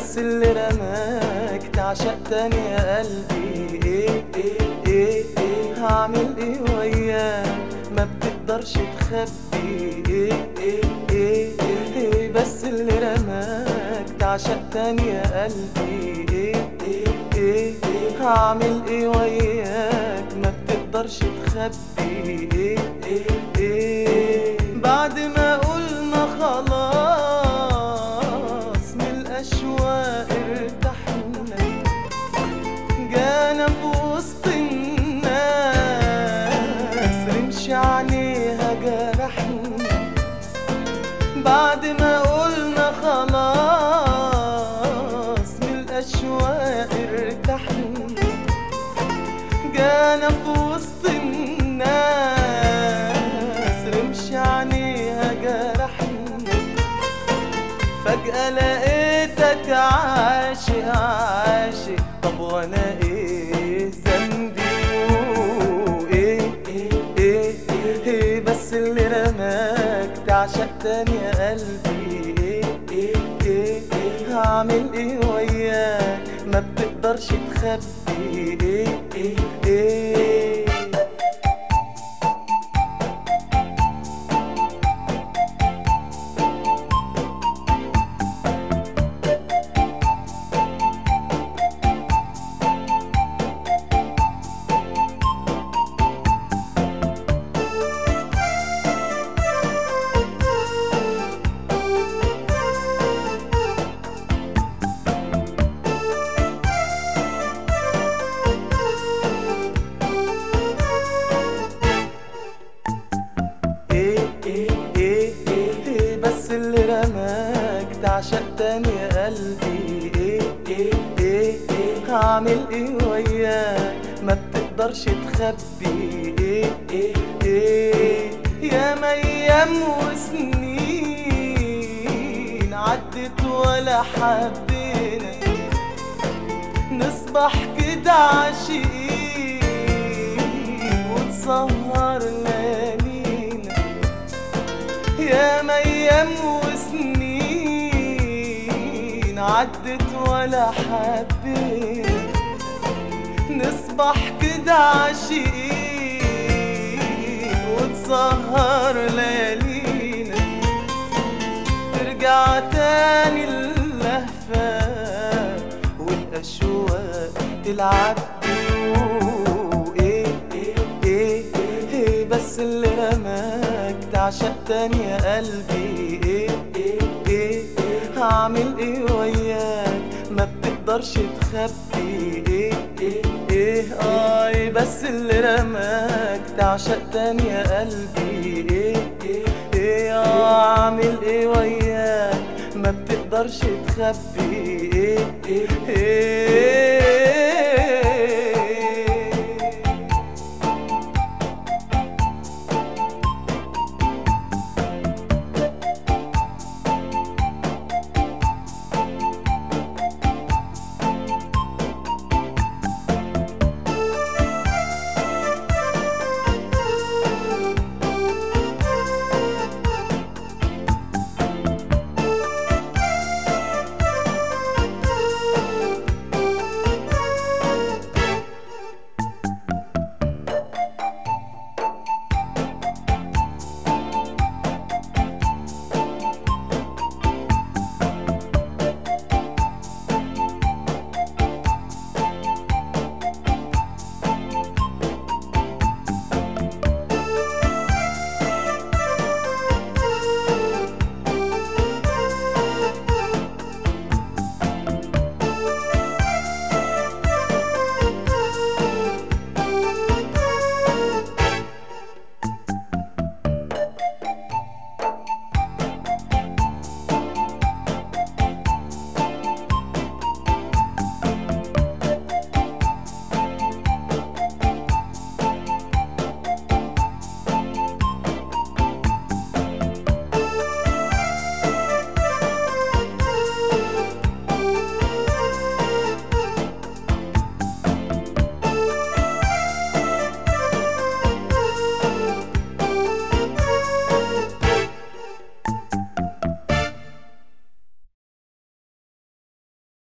بس اللي رماك تعشق تاني يا قلبي ايه ايه ايه ايه هعمل ايه وياك ما بتقدرش تخبي ايه ايه ايه ايه بس اللي رماك تعشق تاني يا قلبي ايه ايه ايه هعمل ايه وياك ما بتقدرش تخبي ايه ايه ايه بعد ما قلنا خلاص من الاشواق ارتحنا جانا في وسط الناس رمش عليها جرحنا بعد ما قلنا خلاص من الاشواق ارتحنا جانا في وسط الناس رمش عليها جرحنا فجأة لقيتك عاشق عاشق طب وانا ايه ذنبي وايه ايه ايه ايه بس اللي رماك تعشق تاني يا قلبي ايه ايه ايه ايه هعمل ايه وياك ما بتقدرش تخبي ايه ايه ايه ايه ايه ايه ايه ايه بس اللي رماك تعشق تاني يا قلبي ايه ايه ايه ايه هعمل ايه وياك ما بتقدرش تخبي ايه ايه ايه يا ايام وسنين عدت ولا حبينا نصبح كده عاشقين وتسهر ليالينا يا ايام وسنين عدت ولا حبينا نصبح كده عاشقين وتسهر ليالينا ترجع تاني اللهفة والأشواق تلعب ايه ايه ايه ايه بس اللي رماك تعشق تاني يا قلبي ايه ايه ايه هعمل ايه وياك ما بتقدرش تخبي ايه ايه ايه اه إيه بس اللي رماك تعشق تاني يا قلبي ايه ايه ايه اه اعمل ايه وياك ما بتقدرش تخبي ايه ايه ايه